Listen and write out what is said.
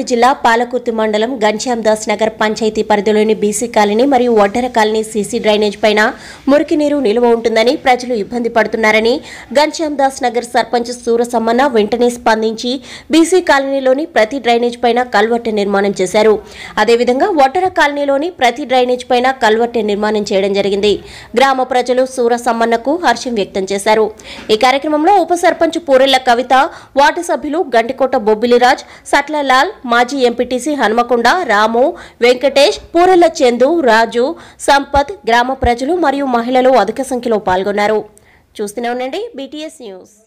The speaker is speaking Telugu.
రంగారెడ్డి జిల్లా పాలకుర్తి మండలం గంశ్యాం దాస్ నగర్ పంచాయతీ పరిధిలోని బీసీ కాలనీ మరియు ఒడ్డర కాలనీ సీసీ డ్రైనేజ్ పైన మురికి నీరు నిల్వ ఉంటుందని ప్రజలు ఇబ్బంది పడుతున్నారని గంశ్యాం దాస్ నగర్ సర్పంచ్ సూరసమ్మన్న వెంటనే స్పందించి బీసీ కాలనీలోని ప్రతి డ్రైనేజ్ పైన కల్వర్టు నిర్మాణం చేశారు అదేవిధంగా ఒడ్డర కాలనీలోని ప్రతి డ్రైనేజ్ పైన కల్వర్టు నిర్మాణం చేయడం జరిగింది గ్రామ ప్రజలు సూరసమ్మన్నకు హర్షం వ్యక్తం చేశారు ఈ కార్యక్రమంలో ఉప సర్పంచ్ పూరెళ్ల కవిత వార్డు సభ్యులు గంటికోట బొబ్బిలిరాజ్ సట్లలాల్ మాజీ ఎంపీటీసీ హనుమకొండ రాము వెంకటేష్ పూరెళ్ల చందు రాజు సంపత్ గ్రామ ప్రజలు మరియు మహిళలు అధిక సంఖ్యలో పాల్గొన్నారు చూస్తూనే ఉండండి బీటీఎస్ న్యూస్